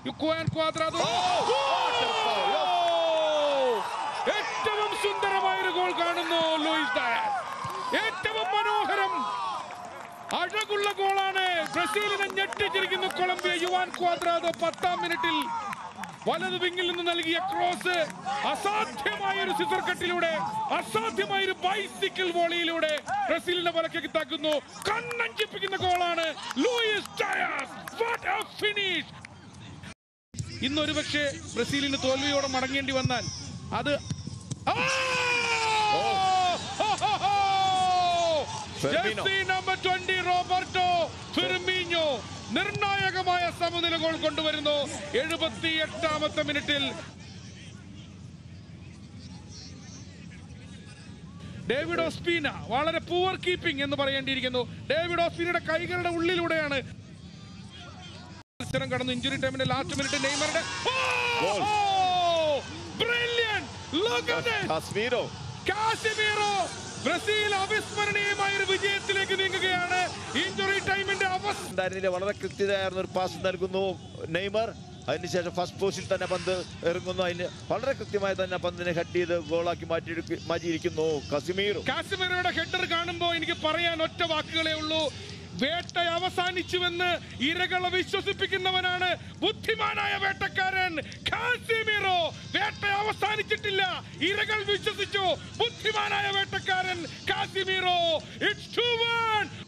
യുക്വാൻ ക്വാദ്രാദോ ഏറ്റവും സുന്ദരമായ ഒരു ഗോൾ കാണുന്നു ലൂയിസ് ഡയസ് ഏറ്റവും മനോഹരം അഴകുള്ള ഗോളാണ് ബ്രസീലിനെ ഞെട്ടിച്ചിരിക്കുന്നു കൊളംബിയ യുവാൻ ക്വാദ്രാദോ പത്താം മിനിറ്റിൽ വലത് വിങ്ങിൽ നിന്ന് നൽകിയ ക്രോസ് അസാധ്യമായ ഒരു സിസർ കട്ടിലൂടെ അസാധ്യമായ ഒരു ബൈസിക്കിൾ വോളിയിലൂടെ ബ്രസീലിനെ വലക്കേക്ക് താക്കുന്നു കണ്ണഞ്ചിപ്പിക്കുന്ന ഗോളാണ് Luis Diaz what a finish ഇന്ന് ഒരുപക്ഷെ ബ്രസീലിന് തോൽവിയോടെ മടങ്ങേണ്ടി വന്നാൽ അത് ആ! Firmino. Jersey number 20 Roberto Firmino നിർണായകമായ സമനില ഗോൾ കൊണ്ടുവരുന്നു എഴുപത്തി എട്ടാമത്തെ മിനിറ്റിൽ ഡേവിഡ് ഓസ്പീന വളരെ പൂവർ കീപ്പിംഗ് എന്ന് പറയേണ്ടിയിരിക്കുന്നു ഡേവിഡ് ഓസ്പീനയുടെ കൈകളുടെ ഉള്ളിലൂടെയാണ് മത്സരം കടന്നു ഇഞ്ചുറി ടൈമിന്റെ ലാസ്റ്റ് മിനിറ്റ് നെയ്മറുടെ Goal. Brilliant look at this Casemiro Casemiro Brazil അവിസ്മരണീയമായ ഒരു വിജയത്തിലേക്ക് നീങ്ങുകയാണ് ഇഞ്ചുറി ടൈമിന്റെ അവസ്ഥ ഉണ്ടായിരുന്നില്ല വളരെ കൃത്യതയാർന്ന ഒരു പാസ് നൽകുന്നു നെയ്മർ അതിനുശേഷം ഫസ്റ്റ് പോസ്റ്റിൽ തന്നെ പന്ത് ഇറങ്ങുന്നു അതിന് വളരെ കൃത്യമായി തന്നെ പന്തിനെ ഹെഡ് ചെയ്ത് ഗോളാക്കി മാറ്റി മാറ്റിയിരിക്കുന്നു കസിമീറും കാസിമീറോയുടെ ഹെഡർ കാണുമ്പോൾ എനിക്ക് പറയാൻ ഒറ്റ വാക്കുകളേ ഉള്ളൂ വേട്ട അവസാനിച്ചുവെന്ന് ഇരകളെ വിശ്വസിപ്പിക്കുന്നവനാണ് ബുദ്ധിമാനായ വേട്ടക്കാരൻ കാസിമിറോ വേട്ട അവസാനിച്ചിട്ടില്ല ഇരകൾ വിശ്വസിച്ചു ബുദ്ധിമാനായ വേട്ടക്കാരൻ കാസിമിറോ ഇറ്റ്സ് ടു വൺ